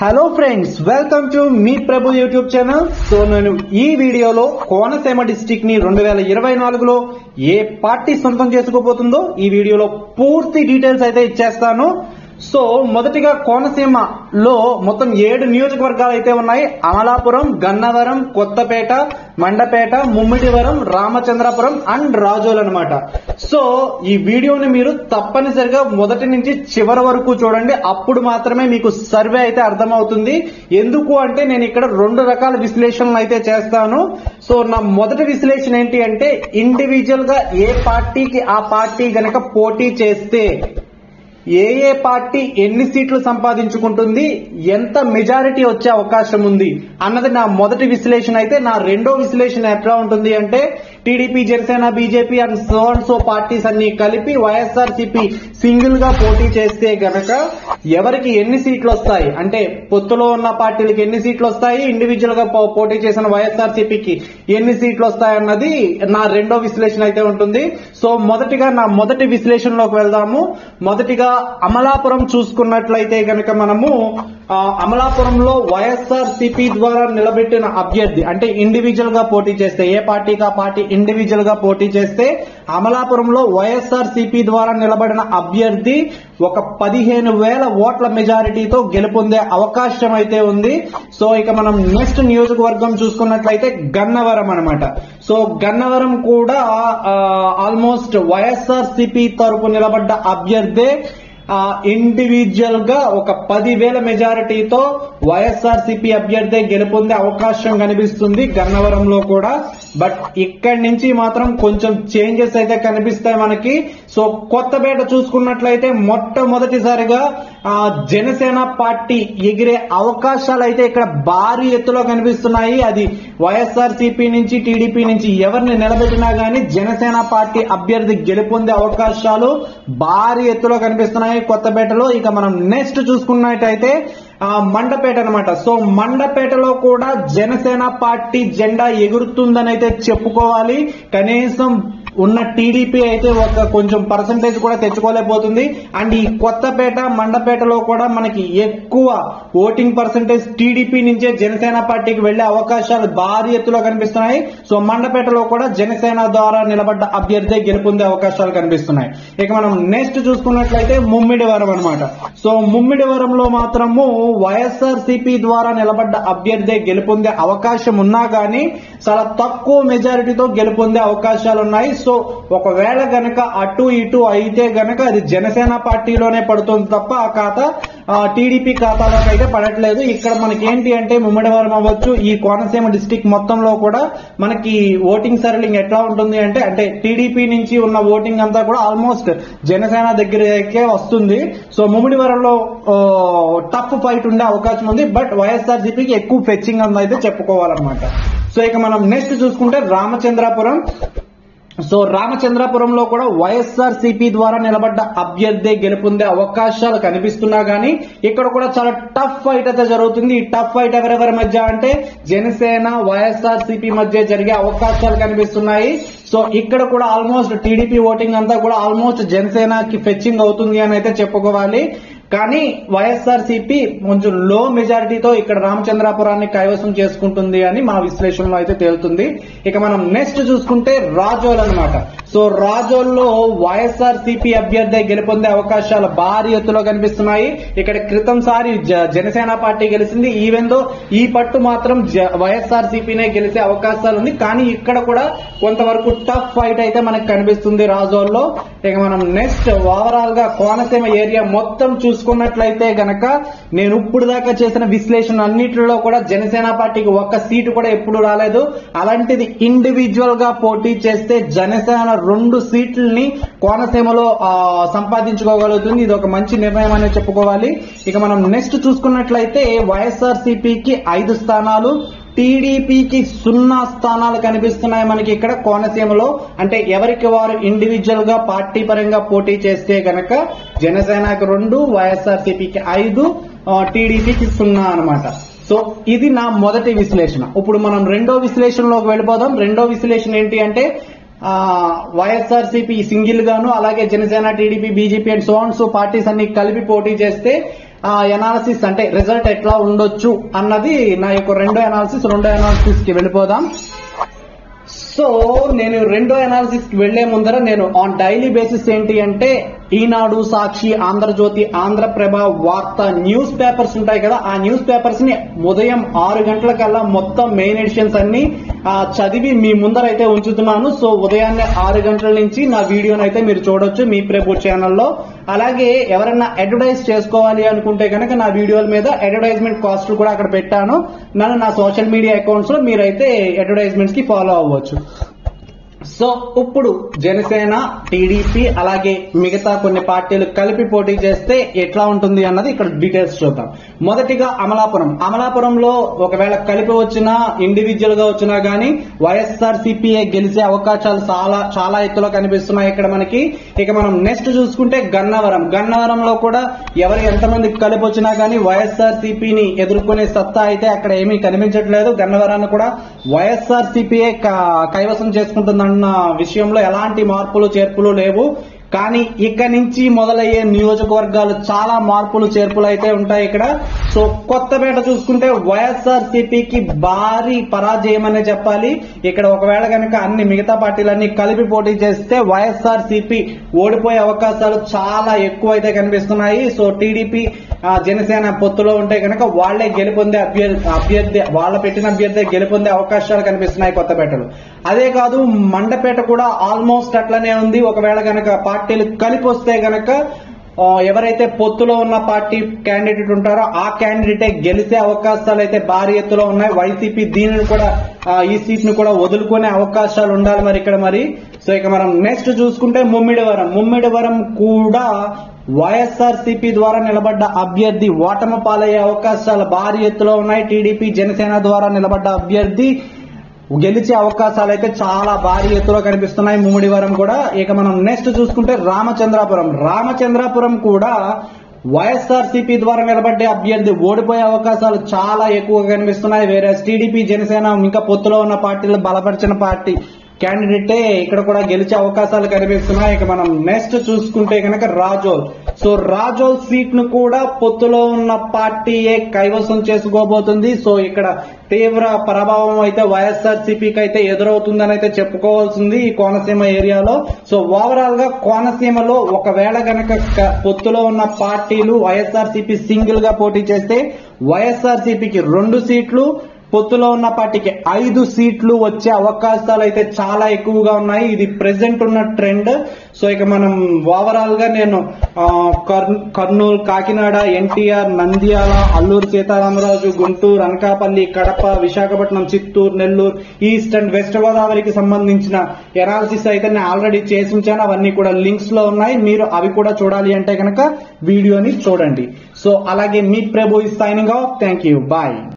hello friends welcome to మీ Prabhu YouTube channel so నేను ఈ వీడియోలో కోనసీమ డిస్టిక్ ని రెండు వేల ఇరవై నాలుగులో ఏ పార్టీ సొంతం చేసుకోబోతుందో ఈ వీడియోలో పూర్తి డీటెయిల్స్ అయితే ఇచ్చేస్తాను సో మొదటిగా కోనసీమలో మొత్తం ఏడు నియోజకవర్గాలు అయితే ఉన్నాయి అమలాపురం గన్నవరం కొత్తపేట మండపేట ముమ్మిడివరం రామచంద్రపురం అండ్ రాజోల్ అనమాట సో ఈ వీడియోని మీరు తప్పనిసరిగా మొదటి నుంచి చివరి వరకు చూడండి అప్పుడు మాత్రమే మీకు సర్వే అయితే అర్థమవుతుంది ఎందుకు అంటే నేను ఇక్కడ రెండు రకాల విశ్లేషణలు అయితే చేస్తాను సో నా మొదటి విశ్లేషణ ఏంటి అంటే ఇండివిజువల్ గా ఏ పార్టీకి ఆ పార్టీ గనక పోటీ చేస్తే ఏ ఏ పార్టీ ఎన్ని సీట్లు సంపాదించుకుంటుంది ఎంత మెజారిటీ వచ్చే అవకాశం ఉంది అన్నది నా మొదటి విశ్లేషణ అయితే నా రెండో విశ్లేషణ ఎట్లా ఉంటుంది అంటే TDP Janasena BJP and so and so parties అన్ని కలిపి వైఎస్ఆర్ సిపి సింగిల్ గా పోటీ చేస్తే గనక ఎవరికి ఎన్ని సీట్లు వస్తాయి అంటే పొత్తులో ఉన్న పార్టీలకి ఎన్ని సీట్లు వస్తాయి ఇండివిజువల్ గా పో- పోటీ చేసిన వైఎస్ఆర్ సిపికి ఎన్ని సీట్లు వస్తాయి అన్నది నా రెండో విశ్లేషణ అయితే ఉంటుంది సో మొదటిగా నా మొదటి విశ్లేషణలోకి వెళ్దాము మొదటిగా అమలాపురం చూసుకున్నట్లయితే గనక మనము ఆ, అమలాపురంలో వైఎస్ఆర్ సిపి ద్వారా నిలబెట్టిన అభ్యర్థి అంటే ఇండివిజువల్ గా పోటీ చేస్తే ఏ పార్టీకి ఆ పార్టీ ఇండివిజువల్ గా పోటీ చేస్తే అమలాపురంలో వైఎస్ఆర్ సిపి ద్వారా నిలబడిన అభ్యర్థి ఒక పదిహేను వేల ఓట్ల మెజారిటీతో గెలుపొందే అవకాశం అయితే ఉంది సో ఇక మనం నెక్స్ట్ నియోజకవర్గం చూసుకున్నట్లయితే గన్నవరం అన్నమాట సో గన్నవరం కూడా ఆల్మోస్ట్ వైఎస్ఆర్ సిపి తరపు నిలబడ్డ అభ్యర్థే ఇండివిజువల్ గా ఒక పదివేల మెజారిటీతో వైఎస్ఆర్ సిపి అభ్యర్థి గెలుపొందే అవకాశం కనిపిస్తుంది గన్నవరంలో కూడా బట్ ఇక్కడి నుంచి మాత్రం కొంచెం చేంజెస్ అయితే కనిపిస్తాయి మనకి సో కొత్తపేట చూసుకున్నట్లయితే మొట్టమొదటిసారిగా ఆ, జనసేన పార్టీ ఎగిరే అవకాశాలు అయితే ఇక్కడ భారీ ఎత్తులో కనిపిస్తున్నాయి అది వైఎస్ఆర్ సిపి నుంచి టీడీపీ నుంచి ఎవరిని నిలబెట్టినా గానీ జనసేన పార్టీ అభ్యర్థి గెలుపొందే అవకాశాలు భారీ ఎత్తులో కనిపిస్తున్నాయి కొత్తపేటలో ఇక మనం నెక్స్ట్ చూసుకున్నట్టయితే ఆ, మండపేట అన్నమాట సో మండపేటలో కూడా జనసేన పార్టీ జెండా ఎగురుతుందని అయితే చెప్పుకోవాలి కనీసం ఉన్న టీడీపీ అయితే ఒక కొంచెం పర్సంటేజ్ కూడా తెచ్చుకోలేకపోతుంది అండ్ ఈ కొత్తపేట మండపేటలో కూడా మనకి ఎక్కువ ఓటింగ్ పర్సంటేజ్ టీడీపీ నుంచే జనసేన పార్టీకి వెళ్లే అవకాశాలు భారీ ఎత్తులో కనిపిస్తున్నాయి సో మండపేటలో కూడా జనసేన ద్వారా నిలబడ్డ అభ్యర్థి గెలుపొందే అవకాశాలు కనిపిస్తున్నాయి ఇక మనం నెక్స్ట్ చూసుకున్నట్లయితే ముమ్మిడివరం అన్నమాట సో ముమ్మిడివరంలో మాత్రము వైఎస్ఆర్ సిపి ద్వారా నిలబడ్డ అభ్యర్థి గెలుపొందే అవకాశం ఉన్నా గానీ చాలా తక్కువ మెజారిటీతో గెలుపొందే అవకాశాలు ఉన్నాయి సో ఒకవేళ గనక అటు ఇటు అయితే గనక అది జనసేన పార్టీలోనే పడుతుంది తప్ప ఆ ఖాతా టీడీపీ ఖాతాలోకి అయితే పడట్లేదు ఇక్కడ మనకి ఏంటి అంటే ముమ్మడివరం అవ్వచ్చు ఈ కోనసీమ డిస్టిక్ మొత్తంలో కూడా మనకి ఓటింగ్ సరళింగ్ ఎట్లా ఉంటుంది అంటే అంటే టీడీపీ నుంచి ఉన్న ఓటింగ్ అంతా కూడా ఆల్మోస్ట్ జనసేన దగ్గరకే వస్తుంది సో ముమ్మిడివరంలో టఫ్ ఫైట్ ఉండే అవకాశం ఉంది బట్ వైఎస్ఆర్ సిపికి ఎక్కువ ఫెచ్చింగ్ అయితే చెప్పుకోవాలన్నమాట సో ఇక మనం నెక్స్ట్ చూసుకుంటే రామచంద్రాపురం సో రామచంద్రాపురంలో కూడా వైఎస్ఆర్ సిపి ద్వారా నిలబడ్డ అభ్యర్థి గెలుపొందే అవకాశాలు కనిపిస్తున్నా గానీ ఇక్కడ కూడా చాలా టఫ్ ఫైట్ అయితే జరుగుతుంది ఈ టఫ్ ఫైట్ ఎవరెవరి మధ్య అంటే జనసేన వైఎస్ఆర్ సిపి మధ్య జరిగే అవకాశాలు కనిపిస్తున్నాయి సో ఇక్కడ కూడా ఆల్మోస్ట్ టీడీపీ ఓటింగ్ అంతా కూడా ఆల్మోస్ట్ జనసేనకి ఫెచ్చింగ్ అవుతుంది అని అయితే చెప్పుకోవాలి కానీ వైఎస్ఆర్ సిపి కొంచెం లో మెజారిటీతో ఇక్కడ రామచంద్రాపురాన్ని కైవసం చేసుకుంటుంది అని మా విశ్లేషణలో అయితే తేలుతుంది ఇక మనం నెక్స్ట్ చూసుకుంటే రాజోల్ అన్నమాట సో రాజోల్లో వైఎస్ఆర్ సిపి అభ్యర్థి గెలుపొందే అవకాశాలు భారీ ఎత్తులో కనిపిస్తున్నాయి ఇక్కడ క్రితం సారి జ- జనసేన పార్టీ గెలిచింది ఈవెందో ఈ పట్టు మాత్రం వైఎస్ఆర్ సిపినే గెలిచే అవకాశాలు ఉంది కానీ ఇక్కడ కూడా కొంతవరకు టఫ్ ఫైట్ అయితే మనకు కనిపిస్తుంది రాజోల్లో ఇక మనం నెక్స్ట్ ఓవరాల్ గా కోనసీమ ఏరియా మొత్తం చూసుకున్నట్లయితే గనక నేను ఇప్పుడు దాకా చేసిన విశ్లేషణ అన్నిటిలో కూడా జనసేన పార్టీకి ఒక్క సీటు కూడా ఎప్పుడు రాలేదు అలాంటిది ఇండివిజువల్ గా పోటీ చేస్తే జనసేన రెండు సీట్లని కోనసీమలో ఆ, సంపాదించుకోగలుగుతుంది ఇది ఒక మంచి నిర్ణయం అనేది చెప్పుకోవాలి ఇక మనం నెక్స్ట్ చూసుకున్నట్లయితే వైఎస్ఆర్ సిపికి ఐదు స్థానాలు టీడీపీకి సున్నా స్థానాలు కనిపిస్తున్నాయి మనకి ఇక్కడ కోనసీమలో అంటే ఎవరికి వారు ఇండివిజువల్ గా పార్టీ పరంగా పోటీ చేస్తే గనక జనసేనకి రెండు వైఎస్ఆర్ సిపికి ఐదు టీడీపీకి సున్నా అన్నమాట సో ఇది నా మొదటి విశ్లేషణ ఇప్పుడు మనం రెండో విశ్లేషణలోకి వెళ్ళిపోదాం రెండో విశ్లేషణ ఏంటి అంటే వైఎస్ఆర్ సిపి సింగిల్ గాను అలాగే Janasena TDP BJP and so and so parties అన్ని కలిపి పోటీ చేస్తే ఎనాలిసిస్ అంటే రిజల్ట్ ఎట్లా ఉండొచ్చు అన్నది నా యొక్క రెండో ఎనాలిసిస్ రెండో ఎనాలిసిస్ కి వెళ్ళిపోదాం సో నేను రెండో అనాలిసిస్ కి వెళ్లే ముందర నేను ఆన్ డైలీ బేసిస్ ఏంటి అంటే ఈనాడు సాక్షి ఆంధ్రజ్యోతి ఆంధ్రప్రభ వార్త న్యూస్ పేపర్స్ ఉంటాయి కదా ఆ న్యూస్ పేపర్స్ ని ఉదయం ఆరు గంటలకల్లా మొత్తం మెయిన్ ఎడిషన్స్ అన్ని ఆ, చదివి మీ ముందర అయితే ఉంచుతున్నాను సో ఉదయాన్నే ఆరు గంటల నుంచి నా వీడియోని అయితే మీరు చూడొచ్చు మీ ప్రభు ఛానల్లో అలాగే ఎవరైనా అడ్వర్టైజ్ చేసుకోవాలి అనుకుంటే కనుక నా వీడియోల మీద అడ్వర్టైజ్మెంట్ కాస్ట్ కూడా అక్కడ పెట్టాను నన్ను నా సోషల్ మీడియా అకౌంట్స్ లో మీరైతే అడ్వర్టైజ్మెంట్స్ కి ఫాలో అవ్వచ్చు సో ఇప్పుడు జనసేన టీడీపీ అలాగే మిగతా కొన్ని పార్టీలు కలిపి పోటీ చేస్తే ఎట్లా ఉంటుంది అన్నది ఇక్కడ డీటెయిల్స్ చూద్దాం మొదటిగా అమలాపురం అమలాపురంలో ఒకవేళ కలిపి వచ్చినా ఇండివిజువల్ గా వచ్చినా గానీ వైఎస్ఆర్ సిపిఐ గెలిచే అవకాశాలు చాలా చాలా ఎత్తులో కనిపిస్తున్నాయి ఇక్కడ మనకి ఇక మనం నెక్స్ట్ చూసుకుంటే గన్నవరం గన్నవరంలో కూడా ఎవరు ఎంతమంది కలిపి వచ్చినా గానీ వైఎస్ఆర్ సిపిని ఎదుర్కొనే సత్తా అయితే అక్కడ ఏమీ కనిపించట్లేదు గన్నవరాన్ని కూడా వైఎస్ఆర్ సిపిఐ కైవసం చేసుకుంటుందన్న విషయంలో ఎలాంటి మార్పులు చేర్పులు లేవు కానీ ఇక్కడ నుంచి మొదలయ్యే నియోజకవర్గాలు చాలా మార్పులు చేర్పులు అయితే ఉంటాయి ఇక్కడ సో కొత్తపేట చూసుకుంటే వైఎస్ఆర్ సిపికి భారీ పరాజయం అనే చెప్పాలి ఇక్కడ ఒకవేళ కనుక అన్ని మిగతా పార్టీలన్నీ కలిపి పోటీ చేస్తే వైఎస్ఆర్ సిపి ఓడిపోయే అవకాశాలు చాలా ఎక్కువ అయితే కనిపిస్తున్నాయి సో టీడీపీ జనసేన పొత్తులో ఉంటే కనుక వాళ్లే గెలుపొందే అభ్యర్థి అభ్యర్థి వాళ్ళ పెట్టిన అభ్యర్థి గెలుపొందే అవకాశాలు కనిపిస్తున్నాయి కొత్తపేటలో అదే కాదు మండపేట కూడా ఆల్మోస్ట్ అట్లనే ఉంది ఒకవేళ గనక పార్టీలు కలిపి వస్తే గనక ఆ, ఎవరైతే పొత్తులో ఉన్న పార్టీ క్యాండిడేట్ ఉంటారో ఆ క్యాండిడేటే గెలిచే అవకాశాలు అయితే భారీ ఎత్తులో ఉన్నాయి వైసీపీ దీనిని కూడా ఆ, ఈ సీట్ ను కూడా వదులుకునే అవకాశాలు ఉండాలి మరి ఇక్కడ మరి సో ఇక మనం నెక్స్ట్ చూసుకుంటే ముమ్మిడివరం ముమ్మిడివరం కూడా వైఎస్ఆర్ సిపి ద్వారా నిలబడ్డ అభ్యర్థి ఓటమి పాలయ్యే అవకాశాలు భారీ ఎత్తులో ఉన్నాయి టీడీపీ జనసేన ద్వారా నిలబడ్డ అభ్యర్థి గెలిచే అవకాశాలు అయితే చాలా భారీ ఎత్తులో కనిపిస్తున్నాయి ముమ్మిడివరం కూడా ఇక మనం నెక్స్ట్ చూసుకుంటే రామచంద్రాపురం రామచంద్రాపురం కూడా వైఎస్ఆర్ సిపి ద్వారా నిలబడ్డే అభ్యర్థి ఓడిపోయే అవకాశాలు చాలా ఎక్కువగా కనిపిస్తున్నాయి వేరే టీడీపీ జనసేన ఇంకా పొత్తులో ఉన్న పార్టీలు బలపరిచిన పార్టీ క్యాండిడేటే ఇక్కడ కూడా గెలిచే అవకాశాలు కనిపిస్తున్నాయి ఇక మనం నెక్స్ట్ చూసుకుంటే కనుక రాజోల్ సో రాజోల్ సీట్ ను కూడా పొత్తులో ఉన్న పార్టీయే కైవసం చేసుకోబోతుంది సో ఇక్కడ తీవ్ర ప్రభావం అయితే వైఎస్ఆర్ సిపికి అయితే ఎదురవుతుందని అయితే చెప్పుకోవాల్సింది ఈ కోనసీమ ఏరియాలో సో ఓవరాల్ గా కోనసీమలో ఒకవేళ గనక క- పొత్తులో ఉన్న పార్టీలు వైఎస్ఆర్ సిపి సింగిల్ గా పోటీ చేస్తే వైఎస్ఆర్ సిపికి రెండు సీట్లు పొత్తులో ఉన్న పార్టీకి ఐదు సీట్లు వచ్చే అవకాశాలు అయితే చాలా ఎక్కువగా ఉన్నాయి ఇది ప్రెసెంట్ ఉన్న ట్రెండ్ సో ఇక మనం ఓవరాల్ గా నేను ఆ, కర్- Kurnool Kakinada NTR Nandyal Alluri Sitharamaraju Guntur Anakapalli Kadapa Visakhapatnam Chittoor Nellore east and west గోదావరికి సంబంధించిన ఎనాలిసిస్ అయితే నేను ఆల్రెడీ చేసి ఉంచాను అవన్నీ కూడా లింక్స్ లో ఉన్నాయి మీరు అవి కూడా చూడాలి అంటే కనుక వీడియోని చూడండి సో అలాగే మీ Prabhu signing off thank you bye